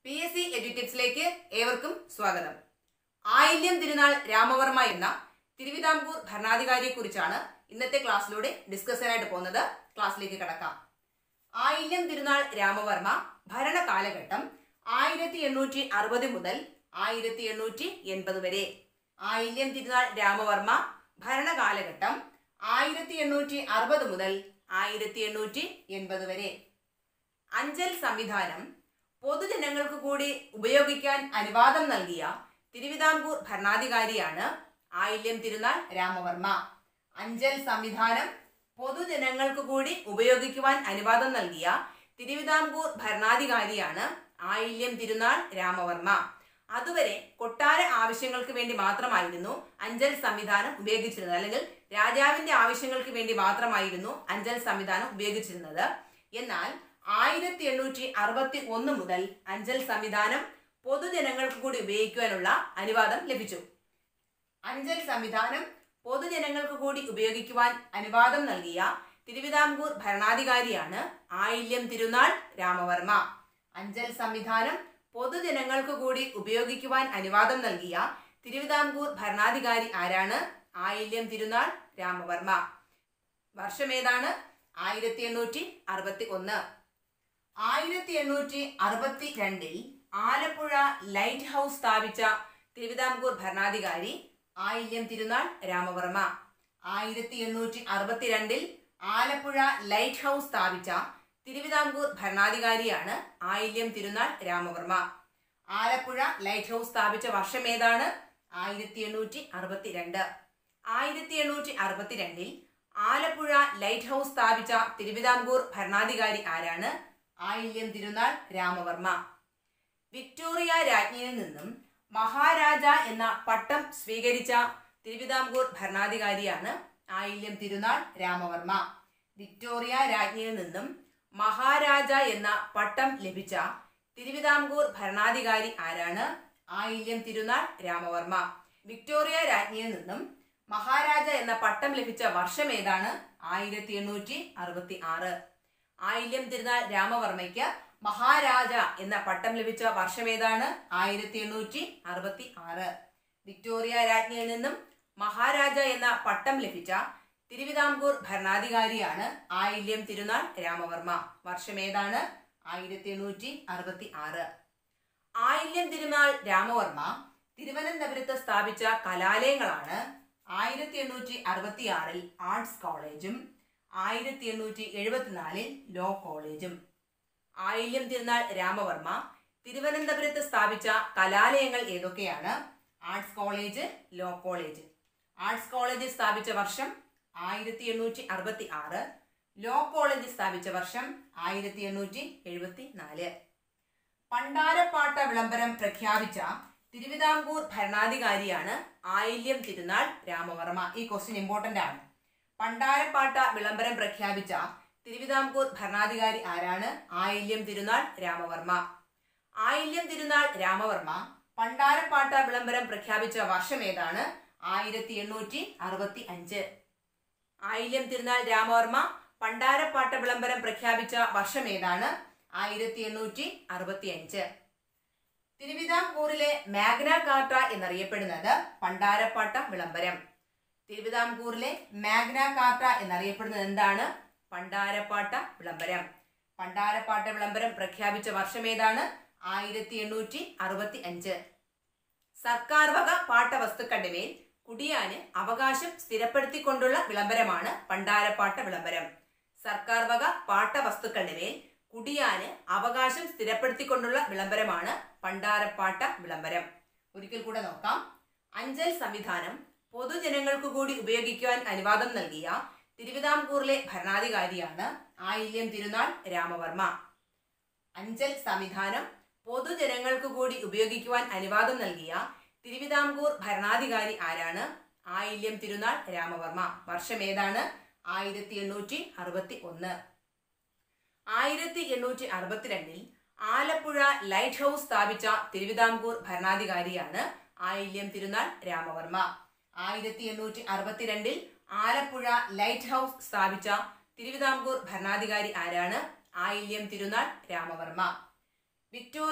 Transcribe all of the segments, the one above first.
P S C എഡ്യൂട്ടിപ്സിലേക്ക് ഏവർക്കും സ്വാഗതം ആയില്യം തിരുനാൾ രാമവർമ്മ എന്ന തിരുവിതാംകൂർ ഭരണാധികാരിയെ കുറിച്ചാണ് ഇന്നത്തെ ക്ലാസ്സിലൂടെ ഡിസ്കസ് ചെയ്യാനായിട്ട് പോകുന്നത് ക്ലാസ്സിലേക്ക് കടക്കാം ആയില്യം തിരുനാൾ രാമവർമ്മ ഭരണ കാലഘട്ടം ആയിരത്തി എണ്ണൂറ്റി അറുപത് മുതൽ ആയിരത്തി എണ്ണൂറ്റി എൺപത് വരെ ആയില്യം തിരുനാൾ രാമവർമ്മ ഭരണ കാലഘട്ടം ആയിരത്തി എണ്ണൂറ്റി അറുപത് മുതൽ ആയിരത്തി എണ്ണൂറ്റി എൺപത് വരെ അഞ്ചൽ സംവിധാനം പൊതുജനങ്ങൾക്ക് കൂടി ഉപയോഗിക്കാൻ അനുവാദം നൽകിയ തിരുവിതാംകൂർ ഭരണാധികാരിയാണ് ആയില്യം തിരുനാൾ രാമവർമ്മ അഞ്ചൽ സംവിധാനം പൊതുജനങ്ങൾക്ക് കൂടി ഉപയോഗിക്കുവാൻ അനുവാദം നൽകിയ തിരുവിതാംകൂർ ഭരണാധികാരിയാണ് ആയില്യം തിരുനാൾ രാമവർമ്മ അതുവരെ കൊട്ടാര ആവശ്യങ്ങൾക്ക് വേണ്ടി മാത്രമായിരുന്നു അഞ്ചൽ സംവിധാനം ഉപയോഗിച്ചിരുന്നത് അല്ലെങ്കിൽ രാജാവിന്റെ ആവശ്യങ്ങൾക്ക് വേണ്ടി മാത്രമായിരുന്നു അഞ്ചൽ സംവിധാനം ഉപയോഗിച്ചിരുന്നത് എന്നാൽ ആയിരത്തി എണ്ണൂറ്റി അറുപത്തി ഒന്ന് മുതൽ അഞ്ചൽ സംവിധാനം പൊതുജനങ്ങൾക്ക് കൂടി ഉപയോഗിക്കുവാനുള്ള അനുവാദം ലഭിച്ചു അഞ്ചൽ സംവിധാനം പൊതുജനങ്ങൾക്ക് കൂടി ഉപയോഗിക്കുവാൻ അനുവാദം നൽകിയ തിരുവിതാംകൂർ ഭരണാധികാരിയാണ് ആയില്യം തിരുനാൾ രാമവർമ്മ അഞ്ചൽ സംവിധാനം പൊതുജനങ്ങൾക്ക് കൂടി ഉപയോഗിക്കുവാൻ അനുവാദം നൽകിയ തിരുവിതാംകൂർ ഭരണാധികാരി ആരാണ് ആയില്യം തിരുനാൾ രാമവർമ്മ വർഷമേതാണ് ആയിരത്തി എണ്ണൂറ്റി അറുപത്തി ഒന്ന് ആയിരത്തി എണ്ണൂറ്റി അറുപത്തി രണ്ടിൽ ആലപ്പുഴ ലൈറ്റ് ഹൗസ് സ്ഥാപിച്ച തിരുവിതാംകൂർ ഭരണാധികാരി ആയില്യം തിരുനാൾ രാമവർമ്മ ആയിരത്തി എണ്ണൂറ്റി അറുപത്തിരണ്ടിൽ ആലപ്പുഴ ലൈറ്റ് ഹൗസ് സ്ഥാപിച്ച തിരുവിതാംകൂർ ഭരണാധികാരിയാണ് ആയില്യം തിരുനാൾ രാമവർമ്മ ആലപ്പുഴ ലൈറ്റ് ഹൗസ് സ്ഥാപിച്ച വർഷം ഏതാണ് ആയിരത്തി എണ്ണൂറ്റി അറുപത്തിരണ്ട് ആയിരത്തി എണ്ണൂറ്റി അറുപത്തിരണ്ടിൽ ആലപ്പുഴ ലൈറ്റ് ഹൗസ് സ്ഥാപിച്ച തിരുവിതാംകൂർ ഭരണാധികാരി ആരാണ് ആയില്യം തിരുനാൾ രാമവർമ്മ വിക്ടോറിയ രാജ്ഞിയിൽ നിന്നും മഹാരാജ എന്ന പട്ടം സ്വീകരിച്ച തിരുവിതാംകൂർ ഭരണാധികാരിയാണ് ആയില്യം തിരുനാൾ രാമവർമ്മ വിക്ടോറിയ രാജ്ഞിയിൽ നിന്നും മഹാരാജ എന്ന പട്ടം ലഭിച്ച തിരുവിതാംകൂർ ഭരണാധികാരി ആരാണ് ആയില്യം തിരുനാൾ രാമവർമ്മ വിക്ടോറിയ രാജ്ഞിയിൽ നിന്നും മഹാരാജ എന്ന പട്ടം ലഭിച്ച വർഷം ഏതാണ് ആയിരത്തി എണ്ണൂറ്റി അറുപത്തി ആറ് ആയില്യം തിരുനാൾ രാമവർമ്മയ്ക്ക് മഹാരാജ എന്ന പട്ടം ലഭിച്ച വർഷം ഏതാണ് ആയിരത്തി എണ്ണൂറ്റി അറുപത്തി ആറ് വിക്ടോറിയ രാജ്ഞിയിൽ നിന്നും മഹാരാജ എന്ന പട്ടം ലഭിച്ച തിരുവിതാംകൂർ ഭരണാധികാരിയാണ് ആയില്യം തിരുനാൾ രാമവർമ്മ വർഷം ഏതാണ് ആയിരത്തി എണ്ണൂറ്റി അറുപത്തി ആറ് ആയില്യം തിരുനാൾ രാമവർമ്മ തിരുവനന്തപുരത്ത് സ്ഥാപിച്ച കലാലയങ്ങളാണ് ആയിരത്തി എണ്ണൂറ്റി അറുപത്തി ആറിൽ ആർട്സ് കോളേജും ആയിരത്തി എണ്ണൂറ്റി എഴുപത്തിനാലിൽ ലോ കോളേജും ആയില്യം തിരുനാൾ രാമവർമ്മ തിരുവനന്തപുരത്ത് സ്ഥാപിച്ച കലാലയങ്ങൾ ഏതൊക്കെയാണ് arts college law college arts college സ്ഥാപിച്ച വർഷം ആയിരത്തി എണ്ണൂറ്റി അറുപത്തി ആറ് ലോ കോളേജ് സ്ഥാപിച്ച വർഷം ആയിരത്തി എണ്ണൂറ്റി എഴുപത്തി നാല് പണ്ടാരപ്പാട്ട വിളംബരം പ്രഖ്യാപിച്ച തിരുവിതാംകൂർ ഭരണാധികാരിയാണ് ആയില്യം തിരുനാൾ രാമവർമ്മ ഈ ക്വസ്റ്റ്യൻ ഇമ്പോർട്ടന്റ് ആണ് പണ്ടാരപ്പാട്ട വിളംബരം പ്രഖ്യാപിച്ച തിരുവിതാംകൂർ ഭരണാധികാരി ആരാണ് ആയില്യം തിരുനാൾ രാമവർമ്മ ആയില്യം തിരുനാൾ രാമവർമ്മ പണ്ടാരപ്പാട്ട വിളംബരം പ്രഖ്യാപിച്ച വർഷം ഏതാണ് ആയിരത്തി എണ്ണൂറ്റി അറുപത്തി അഞ്ച് ആയില്യം തിരുനാൾ രാമവർമ്മ പണ്ടാരപ്പാട്ട വിളംബരം പ്രഖ്യാപിച്ച വർഷം ഏതാണ് ആയിരത്തി എണ്ണൂറ്റി അറുപത്തി അഞ്ച് തിരുവിതാംകൂറിലെ മാഗ്ന കാർട്ട എന്നറിയപ്പെടുന്നത് പണ്ടാരപ്പാട്ട വിളംബരം തിരുവിതാംകൂറിലെ മാഗ്ന കാർട്ട എന്നറിയപ്പെടുന്നത് എന്താണ് പണ്ടാരപ്പാട്ട വിളംബരം പണ്ടാരപ്പാട്ട വിളംബരം പ്രഖ്യാപിച്ച വർഷം ഏതാണ് ആയിരത്തി എണ്ണൂറ്റി അറുപത്തി അഞ്ച് സർക്കാർ വക പാട്ടവസ്തുക്കളുടെ മേൽ കുടിയാന് അവകാശം സ്ഥിരപ്പെടുത്തിക്കൊണ്ടുള്ള വിളംബരമാണ് പണ്ടാരപ്പാട്ട വിളംബരം സർക്കാർ വക പാട്ടവസ്തുക്കളുടെ മേൽ കുടിയാന് അവകാശം സ്ഥിരപ്പെടുത്തിക്കൊണ്ടുള്ള വിളംബരമാണ് പണ്ടാരപ്പാട്ട വിളംബരം ഒരിക്കൽ കൂടെ നോക്കാം അഞ്ചൽ സംവിധാനം പൊതുജനങ്ങൾക്ക് കൂടി ഉപയോഗിക്കുവാൻ അനുവാദം നൽകിയ തിരുവിതാംകൂറിലെ ഭരണാധികാരിയാണ് ആയില്യം തിരുനാൾ രാമവർമ്മ അഞ്ചൽ സംവിധാനം പൊതുജനങ്ങൾക്ക് കൂടി ഉപയോഗിക്കുവാൻ അനുവാദം നൽകിയ തിരുവിതാംകൂർ ഭരണാധികാരി ആരാണ് ആയില്യം തിരുനാൾ രാമവർമ്മ വർഷം ഏതാണ് ആയിരത്തി എണ്ണൂറ്റി അറുപത്തി ഒന്ന് ആയിരത്തി എണ്ണൂറ്റി അറുപത്തിരണ്ടിൽ ആലപ്പുഴ ലൈറ്റ് ഹൗസ് സ്ഥാപിച്ച തിരുവിതാംകൂർ ഭരണാധികാരിയാണ് ആയില്യം തിരുനാൾ രാമവർമ്മ ആയിരത്തി എണ്ണൂറ്റി അറുപത്തിരണ്ടിൽ ആലപ്പുഴ ലൈറ്റ് ഹൗസ് സ്ഥാപിച്ച തിരുവിതാംകൂർ ഭരണാധികാരി ആരാണ് ആയില്യം തിരുനാൾ രാമവർമ്മ വിക്ടോറിയ രാജ്ഞി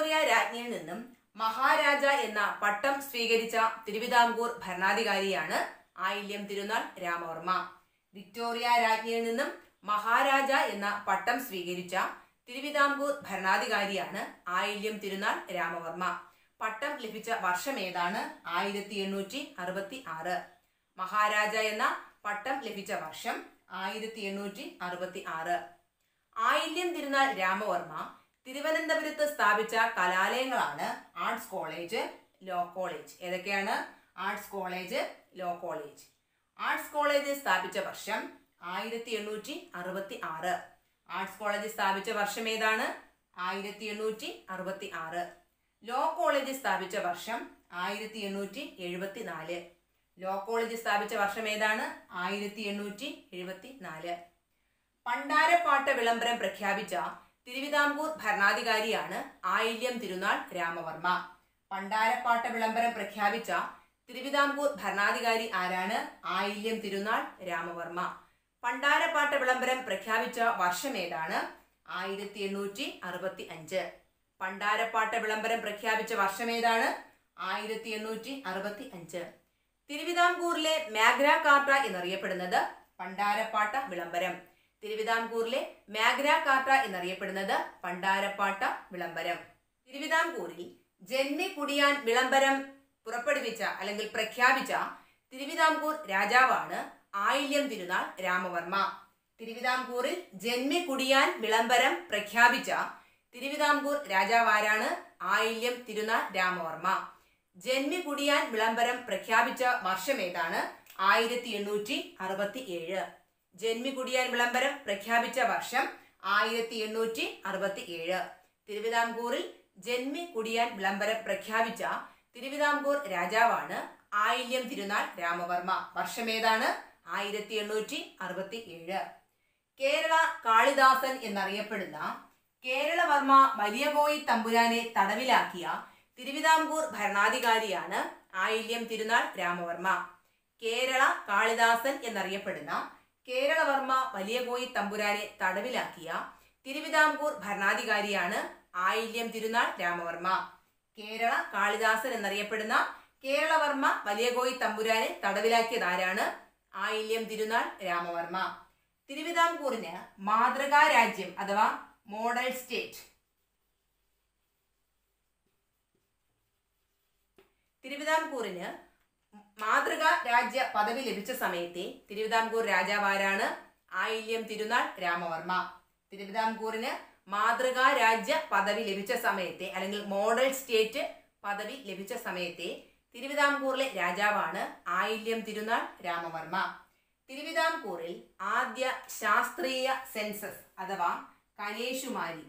രാജ്ഞിയിൽ നിന്നും മഹാരാജ എന്ന പട്ടം സ്വീകരിച്ച തിരുവിതാംകൂർ ഭരണാധികാരിയാണ് ആയില്യം തിരുനാൾ രാമവർമ്മ വിക്ടോറിയ രാജ്ഞിയിൽ നിന്നും മഹാരാജ എന്ന പട്ടം സ്വീകരിച്ച തിരുവിതാംകൂർ ഭരണാധികാരിയാണ് ആയില്യം തിരുനാൾ രാമവർമ്മ പട്ടം ലഭിച്ച വർഷം ഏതാണ് ആയിരത്തി എണ്ണൂറ്റി അറുപത്തി ആറ് മഹാരാജ എന്ന പട്ടം ലഭിച്ച വർഷം ആയിരത്തി എണ്ണൂറ്റി അറുപത്തി ആറ് ആയില്യം തിരുനാൾ രാമവർമ്മ തിരുവനന്തപുരത്ത് സ്ഥാപിച്ച കലാലയങ്ങളാണ് ആർട്സ് കോളേജ് ലോ കോളേജ് ഏതൊക്കെയാണ് arts college law college arts college സ്ഥാപിച്ച വർഷം ആയിരത്തി എണ്ണൂറ്റി അറുപത്തി ആറ് ആർട്സ് കോളേജ് സ്ഥാപിച്ച വർഷം ഏതാണ് ആയിരത്തി എണ്ണൂറ്റി അറുപത്തി ആറ് ലോ കോളേജ് സ്ഥാപിച്ച വർഷം ആയിരത്തി എണ്ണൂറ്റി എഴുപത്തി നാല് ലോ കോളേജ് സ്ഥാപിച്ച വർഷം ഏതാണ് ആയിരത്തി എണ്ണൂറ്റി എഴുപത്തി നാല് പണ്ടാരപ്പാട്ട വിളംബരം പ്രഖ്യാപിച്ച തിരുവിതാംകൂർ ഭരണാധികാരിയാണ് ആയില്യം തിരുനാൾ രാമവർമ്മ പണ്ടാരപ്പാട്ട വിളംബരം പ്രഖ്യാപിച്ച തിരുവിതാംകൂർ ഭരണാധികാരി ആരാണ് ആയില്യം തിരുനാൾ രാമവർമ്മ പണ്ടാരപ്പാട്ട വിളംബരം പ്രഖ്യാപിച്ച വർഷം ഏതാണ് ആയിരത്തി എണ്ണൂറ്റി അറുപത്തി അഞ്ച് പണ്ടാരപ്പാട്ട വിളംബരം പ്രഖ്യാപിച്ച വർഷം ഏതാണ് ആയിരത്തി എണ്ണൂറ്റി അറുപത്തി അഞ്ച് തിരുവിതാംകൂറിലെ മാഗ്ന കാർട്ട എന്നറിയപ്പെടുന്നത് പണ്ടാരപ്പാട്ട വിളംബരം തിരുവിതാംകൂറിലെ മാഗ്ന കാർട്ട എന്നറിയപ്പെടുന്നത് പണ്ടാരപ്പാട്ട വിളംബരം തിരുവിതാംകൂറിൽ ജന്മി കുടിയാൻ വിളംബരം പുറപ്പെടുവിച്ച അല്ലെങ്കിൽ പ്രഖ്യാപിച്ച തിരുവിതാംകൂർ രാജാവാണ് ആയില്യം തിരുനാൾ രാമവർമ്മ തിരുവിതാംകൂറിൽ ജന്മി കുടിയാൻ വിളംബരം പ്രഖ്യാപിച്ച തിരുവിതാംകൂർ രാജാവാരാണ് ആയില്യം തിരുനാൾ രാമവർമ്മ ജന്മി കുടിയാൻ വിളംബരം പ്രഖ്യാപിച്ച വർഷം ഏതാണ് ആയിരത്തി എണ്ണൂറ്റി അറുപത്തി ഏഴ് ജന്മി കുടിയാൻ വിളംബരം പ്രഖ്യാപിച്ച വർഷം ആയിരത്തി എണ്ണൂറ്റി അറുപത്തി ഏഴ് തിരുവിതാംകൂറിൽ ജന്മി കുടിയാൻ വിളംബരം പ്രഖ്യാപിച്ച തിരുവിതാംകൂർ രാജാവാണ് ആയില്യം തിരുനാൾ രാമവർമ്മ വർഷം ഏതാണ് ആയിരത്തി എണ്ണൂറ്റി അറുപത്തി ഏഴ് കേരള കാളിദാസൻ എന്നറിയപ്പെടുന്ന കേരളവർമ്മ വലിയകോയി തമ്പുരാനെ തടവിലാക്കിയ തിരുവിതാംകൂർ ഭരണാധികാരിയാണ് ആയില്യം തിരുനാൾ രാമവർമ്മ കേരള കാളിദാസൻ എന്നറിയപ്പെടുന്ന കേരളവർമ്മ വലിയകോയി തമ്പുരാനെ തടവിലാക്കിയ തിരുവിതാംകൂർ ഭരണാധികാരിയാണ് ആയില്യം തിരുനാൾ രാമവർമ്മ കേരള കാളിദാസൻ എന്നറിയപ്പെടുന്ന കേരളവർമ്മ വലിയകോയി തമ്പുരാനെ തടവിലാക്കിയത് ആരാണ് ആയില്യം തിരുനാൾ രാമവർമ്മ തിരുവിതാംകൂറിന് മാതൃകാ രാജ്യം അഥവാ മോഡൽ സ്റ്റേറ്റ് തിരുവിതാംകൂറിന് മാതൃകാ രാജ്യ പദവി ലഭിച്ച സമയത്തെ തിരുവിതാംകൂർ രാജാവാരാണ് ആയില്യം തിരുനാൾ രാമവർമ്മ തിരുവിതാംകൂറിന് മാതൃകാ രാജ്യ പദവി ലഭിച്ച സമയത്തെ അല്ലെങ്കിൽ മോഡൽ സ്റ്റേറ്റ് പദവി ലഭിച്ച സമയത്തെ തിരുവിതാംകൂറിലെ രാജാവാണ് ആയില്യം തിരുനാൾ രാമവർമ്മ തിരുവിതാംകൂറിൽ ആദ്യ ശാസ്ത്രീയ സെൻസസ് അഥവാ കനേഷുമാരി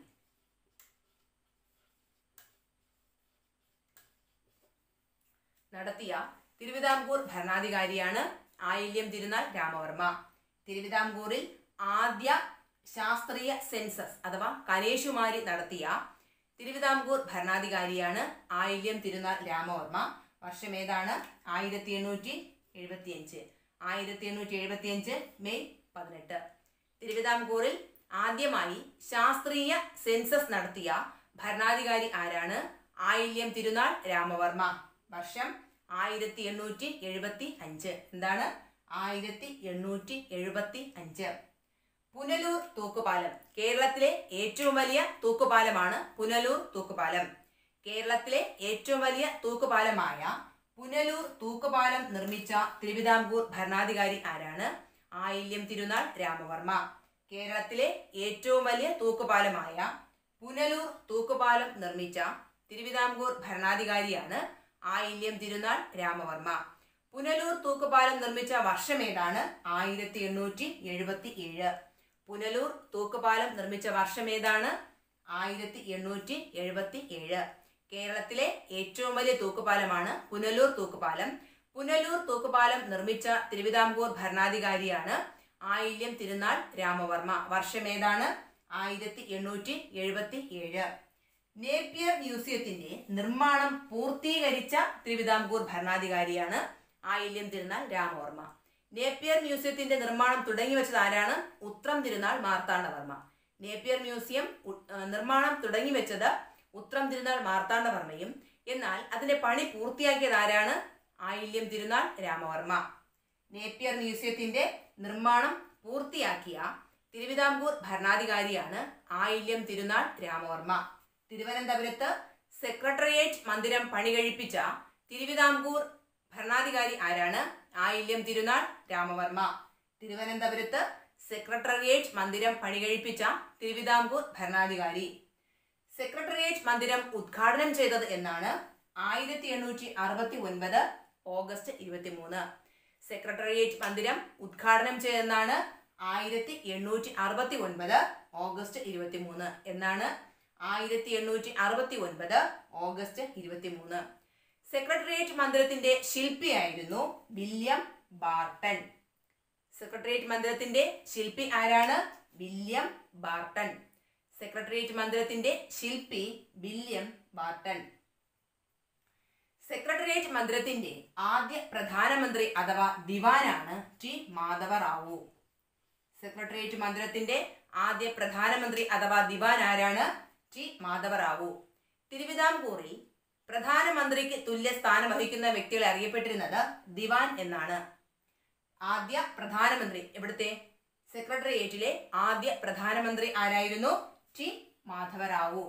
നടത്തിയ തിരുവിതാംകൂർ ഭരണാധികാരിയാണ് ആയില്യം തിരുനാൾ രാമവർമ്മ തിരുവിതാംകൂറിൽ ആദ്യ ശാസ്ത്രീയ സെൻസസ് അഥവാ കനേഷുമാരി നടത്തിയ തിരുവിതാംകൂർ ഭരണാധികാരിയാണ് ആയില്യം തിരുനാൾ രാമവർമ്മ വർഷം ഏതാണ് ആയിരത്തി എണ്ണൂറ്റി എഴുപത്തി അഞ്ച് ആയിരത്തി എണ്ണൂറ്റി എഴുപത്തി അഞ്ച് മെയ് പതിനെട്ട് തിരുവിതാംകൂറിൽ ആദ്യമായി ശാസ്ത്രീയ സെൻസസ് നടത്തിയ ഭരണാധികാരി ആരാണ് ആയില്യം തിരുനാൾ രാമവർമ്മ വർഷം ആയിരത്തി എണ്ണൂറ്റി എഴുപത്തി അഞ്ച് എന്താണ് ആയിരത്തി എണ്ണൂറ്റി എഴുപത്തി അഞ്ച് പുനലൂർ തൂക്കുപാലം കേരളത്തിലെ ഏറ്റവും വലിയ തൂക്കുപാലമാണ് പുനലൂർ തൂക്കുപാലം കേരളത്തിലെ ഏറ്റവും വലിയ തൂക്കുപാലമായ പുനലൂർ തൂക്കുപാലം നിർമ്മിച്ച തിരുവിതാംകൂർ ഭരണാധികാരി ആരാണ് ആയില്യം തിരുനാൾ രാമവർമ്മ കേരളത്തിലെ ഏറ്റവും വലിയ തൂക്കുപാലമായ പുനലൂർ തൂക്കുപാലം നിർമ്മിച്ച തിരുവിതാംകൂർ ഭരണാധികാരിയാണ് ആയില്യം തിരുനാൾ രാമവർമ്മ പുനലൂർ തൂക്കുപാലം നിർമ്മിച്ച വർഷം ഏതാണ് ആയിരത്തി എണ്ണൂറ്റി എഴുപത്തി ഏഴ് പുനലൂർ തൂക്കുപാലം നിർമ്മിച്ച വർഷം ഏതാണ് ആയിരത്തി എണ്ണൂറ്റി എഴുപത്തി ഏഴ് കേരളത്തിലെ ഏറ്റവും വലിയ തൂക്കുപാലമാണ് പുനലൂർ തൂക്കുപാലം പുനലൂർ തൂക്കുപാലം നിർമ്മിച്ച തിരുവിതാംകൂർ ഭരണാധികാരിയാണ് ആയില്യം തിരുനാൾ രാമവർമ്മ വർഷം ഏതാണ് ആയിരത്തി എണ്ണൂറ്റി എഴുപത്തി ഏഴ് നേപ്പിയർ മ്യൂസിയത്തിന്റെ നിർമ്മാണം പൂർത്തീകരിച്ച തിരുവിതാംകൂർ ഭരണാധികാരിയാണ് ആയില്യം തിരുനാൾ രാമവർമ്മ നേപ്പിയർ മ്യൂസിയത്തിന്റെ നിർമ്മാണം തുടങ്ങി വെച്ചത് ആരാണ് ഉത്രം തിരുനാൾ മാർത്താണ്ഡവർമ്മ നേപ്പിയർ മ്യൂസിയം ഉ- ആ, നിർമ്മാണം തുടങ്ങി വെച്ചത് ഉത്രം തിരുനാൾ മാർത്താണ്ഡവർമ്മയും എന്നാൽ അതിന്റെ പണി പൂർത്തിയാക്കിയത് ആരാണ് ആയില്യം തിരുനാൾ രാമവർമ്മ നേപ്പിയർ മ്യൂസിയത്തിന്റെ നിർമ്മാണം പൂർത്തിയാക്കിയ തിരുവിതാംകൂർ ഭരണാധികാരിയാണ് ആയില്യം തിരുനാൾ രാമവർമ്മ തിരുവനന്തപുരത്ത് സെക്രട്ടേറിയറ്റ് മന്ദിരം പണി കഴിപ്പിച്ച തിരുവിതാംകൂർ ഭരണാധികാരി ആരാണ് ആയില്യം തിരുനാൾ രാമവർമ്മ തിരുവനന്തപുരത്ത് സെക്രട്ടേറിയറ്റ് മന്ദിരം പണി കഴിപ്പിച്ച തിരുവിതാംകൂർ ഭരണാധികാരി സെക്രട്ടേറിയറ്റ് മന്ദിരം ഉദ്ഘാടനം ചെയ്തത് എന്നാണ് ആയിരത്തി എണ്ണൂറ്റി അറുപത്തി ഒൻപത് ഓഗസ്റ്റ് ഇരുപത്തിമൂന്ന് സെക്രട്ടേറിയറ്റ് മന്ദിരം ഉദ്ഘാടനം ചെയ്തെന്നാണ് ആയിരത്തി എണ്ണൂറ്റി അറുപത്തി ഒൻപത് ഓഗസ്റ്റ് ഇരുപത്തിമൂന്ന് എന്നാണ് ആയിരത്തി എണ്ണൂറ്റി അറുപത്തി ഒൻപത് ഓഗസ്റ്റ് ഇരുപത്തിമൂന്ന് സെക്രട്ടേറിയറ്റ് മന്ദിരത്തിന്റെ ശില്പിയായിരുന്നു വില്യം ബാർട്ടൺ സെക്രട്ടേറിയറ്റ് മന്ദിരത്തിന്റെ ശില്പി ആരാണ് വില്യം ബാർട്ടൺ സെക്രട്ടേറിയറ്റ് മന്ദിരത്തിന്റെ ശില്പി വില്യം ബാർട്ടൺ സെക്രട്ടേറിയറ്റ് മന്ദിരത്തിന്റെ ആദ്യ പ്രധാനമന്ത്രി അഥവാ ദിവാനാണ് ടി മാധവ റാവു സെക്രട്ടേറിയറ്റ് മന്ദിരത്തിന്റെ ആദ്യ പ്രധാനമന്ത്രി അഥവാ ദിവാൻ ആരാണ് ടി മാധവ റാവു തിരുവിതാംകൂറിൽ പ്രധാനമന്ത്രിക്ക് തുല്യ സ്ഥാനം വഹിക്കുന്ന വ്യക്തികളെ അറിയപ്പെട്ടിരുന്നത് ദിവാൻ എന്നാണ് ആദ്യ പ്രധാനമന്ത്രി എവിടുത്തെ സെക്രട്ടേറിയറ്റിലെ ആദ്യ പ്രധാനമന്ത്രി ആരായിരുന്നു ടി മാധവറാവു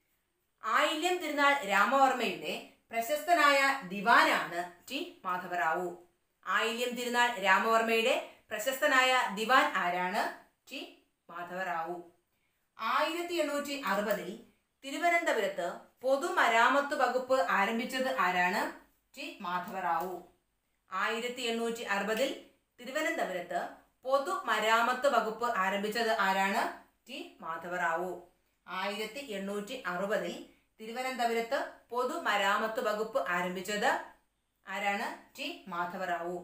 ആയില്യം തിരുനാൾ രാമവർമ്മയുടെ പ്രശസ്തനായ ദിവാനാണ് ടി മാധവറാവു ആയില്യം തിരുനാൾ രാമവർമ്മയുടെ പ്രശസ്തനായ ദിവാൻ ആരാണ് ടി മാധവറാവു ആയിരത്തി എണ്ണൂറ്റി അറുപതിൽ തിരുവനന്തപുരത്ത് പൊതുമരാമത്ത് വകുപ്പ് ആരംഭിച്ചത് ആരാണ് ടി മാധവറാവു ആയിരത്തി എണ്ണൂറ്റി അറുപതിൽ തിരുവനന്തപുരത്ത് പൊതുമരാമത്ത് വകുപ്പ് ആരംഭിച്ചത് ആരാണ് ടി മാധവറാവു ആയിരത്തി എണ്ണൂറ്റി അറുപതിൽ തിരുവനന്തപുരത്ത് പൊതുമരാമത്ത് വകുപ്പ് ആരംഭിച്ചത് ആരാണ് ടി മാധവറാവു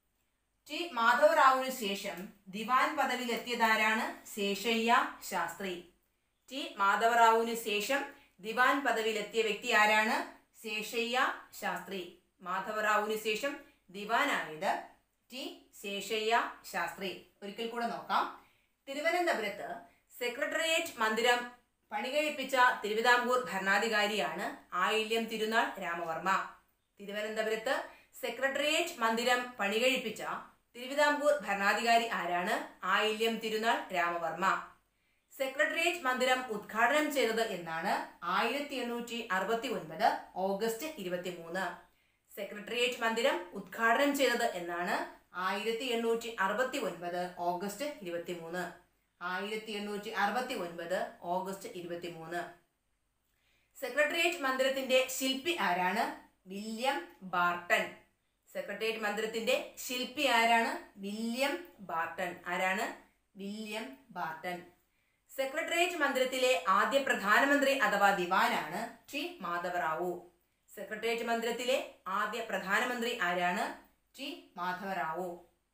ടി മാധവറാവുവിന് ശേഷം ദിവാൻ പദവിയിലെത്തിയതാരാണ് ശേഷയ്യ ശാസ്ത്രി ടി മാധവറാവുവിന് ശേഷം ദിവാൻ പദവിയിലെത്തിയ വ്യക്തി ആരാണ് ശേഷയ്യ ശാസ്ത്രി മാധവറാവുവിന് ശേഷം ദിവാനായത് ടി ശേഷയ്യ ശാസ്ത്രി ഒരിക്കൽ കൂടെ നോക്കാം തിരുവനന്തപുരത്ത് സെക്രട്ടേറിയറ്റ് മന്ദിരം പണികഴിപ്പിച്ച തിരുവിതാംകൂർ ഭരണാധികാരിയാണ് ആയില്യം തിരുനാൾ രാമവർമ്മ തിരുവനന്തപുരത്ത് സെക്രട്ടേറിയറ്റ് മന്ദിരം പണികഴിപ്പിച്ച തിരുവിതാംകൂർ ഭരണാധികാരി ആരാണ് ആയില്യം തിരുനാൾ രാമവർമ്മ സെക്രട്ടേറിയറ്റ് മന്ദിരം ഉദ്ഘാടനം ചെയ്തത് എന്നാണ് ആയിരത്തി എണ്ണൂറ്റി അറുപത്തി ഒൻപത് ഓഗസ്റ്റ് ഇരുപത്തിമൂന്ന് സെക്രട്ടേറിയറ്റ് മന്ദിരം ഉദ്ഘാടനം ചെയ്തത് എന്നാണ് ആയിരത്തി എണ്ണൂറ്റി അറുപത്തി ഒൻപത് ഓഗസ്റ്റ് ഇരുപത്തിമൂന്ന് ആയിരത്തി എണ്ണൂറ്റി അറുപത്തി ഒൻപത് ഓഗസ്റ്റ് ഇരുപത്തിമൂന്ന് സെക്രട്ടേറിയറ്റ് മന്ദിരത്തിന്റെ ശില്പി ആരാണ് വില്യം ബാർട്ടൺ സെക്രട്ടേറിയറ്റ് മന്ദിരത്തിന്റെ ശില്പി ആരാണ് വില്യം ബാർട്ടൺ ആരാണ് വില്യം ബാർട്ടൺ സെക്രട്ടേറിയറ്റ് മന്ദിരത്തിലെ ആദ്യ പ്രധാനമന്ത്രി അഥവാ ദിവാനാണ് ടി മാധവറാവു സെക്രട്ടേറിയറ്റ് മന്ദിരത്തിലെ ആദ്യ പ്രധാനമന്ത്രി ആരാണ് ടി മാധവറാവു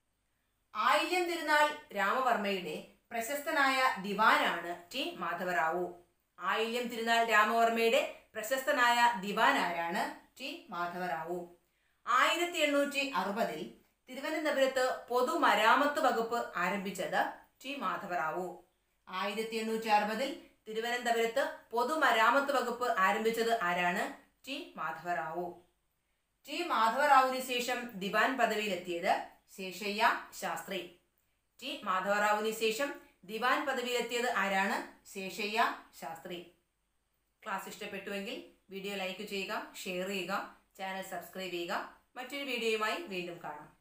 ആയില്യം തിരുനാൾ രാമവർമ്മയുടെ പ്രശസ്തനായ ദിവാനാണ് ടി മാധവറാവു ആയില്യം തിരുനാൾ രാമവർമ്മയുടെ പ്രശസ്തനായ ദിവാൻ ആരാണ് ടി മാധവറാവു ആയിരത്തി എണ്ണൂറ്റി അറുപതിൽ തിരുവനന്തപുരത്ത് പൊതുമരാമത്ത് വകുപ്പ് ആരംഭിച്ചത് ടി മാധവറാവു ആയിരത്തി എണ്ണൂറ്റി അറുപതിൽ തിരുവനന്തപുരത്ത് പൊതുമരാമത്ത് വകുപ്പ് ആരംഭിച്ചത് ആരാണ് ടി മാധവറാവു ടി മാധവറാവുവിന് ശേഷം ദിവാൻ പദവിയിലെത്തിയത് ശേഷയ്യ ശാസ്ത്രി ടി മാധവറാവുവിന് ശേഷം ദിവാൻ പദവിയിലെത്തിയത് ആരാണ് ശേഷയ്യ ശാസ്ത്രി ക്ലാസ് ഇഷ്ടപ്പെട്ടുവെങ്കിൽ വീഡിയോ ലൈക്ക് ചെയ്യുക ഷെയർ ചെയ്യുക ചാനൽ സബ്സ്ക്രൈബ് ചെയ്യുക മറ്റൊരു വീഡിയോയുമായി വീണ്ടും കാണാം